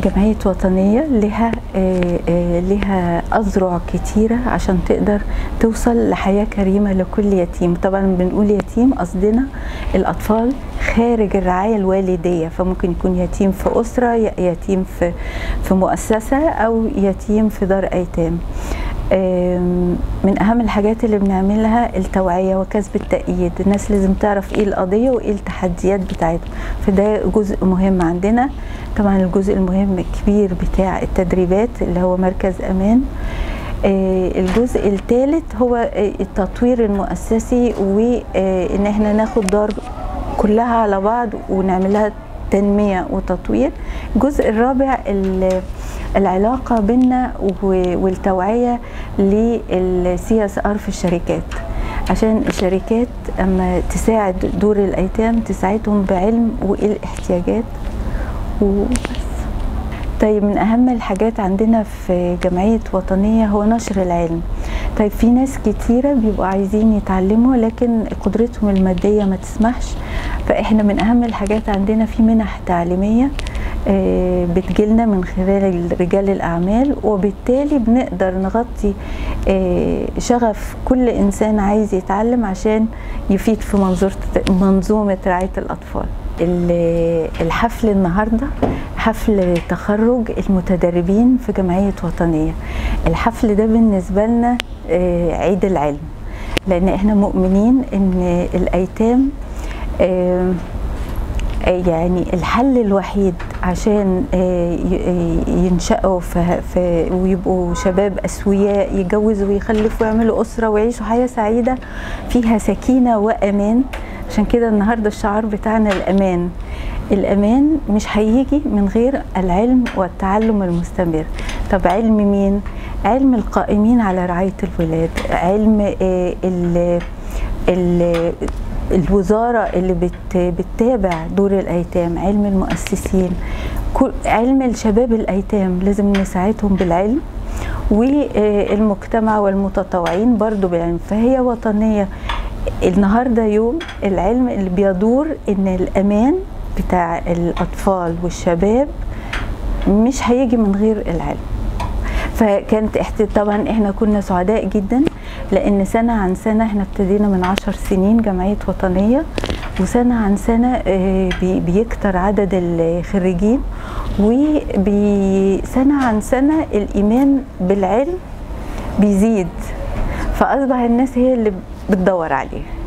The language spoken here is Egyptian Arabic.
جمعية وطنية لها آه، آه، لها أذرع كتيرة عشان تقدر توصل لحياة كريمة لكل يتيم طبعا بنقول يتيم قصدنا الأطفال خارج الرعاية الوالدية فممكن يكون يتيم في أسرة ي- يتيم في في مؤسسة أو يتيم في دار أيتام آم، من أهم الحاجات اللي بنعملها التوعية وكسب التأييد الناس لازم تعرف إيه القضية وإيه التحديات بتاعتهم فده جزء مهم عندنا طبعا الجزء المهم الكبير بتاع التدريبات اللي هو مركز أمان آه، الجزء الثالث هو آه، التطوير المؤسسي وان احنا ناخد دار كلها على بعض ونعملها تنمية وتطوير الجزء الرابع ال- العلاقة بيننا و- والتوعية للسي اس ار في الشركات عشان الشركات اما تساعد دور الايتام تساعدهم بعلم وايه الاحتياجات وبس طيب من اهم الحاجات عندنا في جمعيه وطنيه هو نشر العلم طيب في ناس كتيره بيبقوا عايزين يتعلموا لكن قدرتهم الماديه ما تسمحش فاحنا من اهم الحاجات عندنا في منح تعليميه آه، بتجيلنا من خلال رجال الاعمال وبالتالي بنقدر نغطي آه، شغف كل انسان عايز يتعلم عشان يفيد في منظومه منظومه رعايه الاطفال ال- الحفل النهارده حفل تخرج المتدربين في جمعيه وطنيه الحفل ده بالنسبه لنا آه، عيد العلم لان احنا مؤمنين ان الايتام آه، يعني الحل الوحيد عشان آه، ي- ينشأوا في في- ويبقوا شباب أسوياء يتجوزوا ويخلفوا ويعملوا أسرة ويعيشوا حياة سعيدة فيها سكينة وأمان عشان كده النهاردة الشعار بتاعنا الأمان الأمان مش هيجي من غير العلم والتعلم المستمر طب علم مين؟ علم القائمين على رعاية الولاد علم آه، ال ال الوزارة اللي بت بتتابع دور الأيتام علم المؤسسين كل علم الشباب الأيتام لازم نساعدهم بالعلم والمجتمع والمتطوعين برضو بالعلم فهي وطنية النهاردة يوم العلم اللي بيدور ان الأمان بتاع الأطفال والشباب مش هيجي من غير العلم فكانت احت... طبعا احنا كنا سعداء جدا لان سنه عن سنه احنا ابتدينا من عشر سنين جمعيه وطنيه وسنه عن سنه آه، بي- بيكتر عدد الخريجين وسنه عن سنه الايمان بالعلم بيزيد فاصبح الناس هي اللي بتدور عليه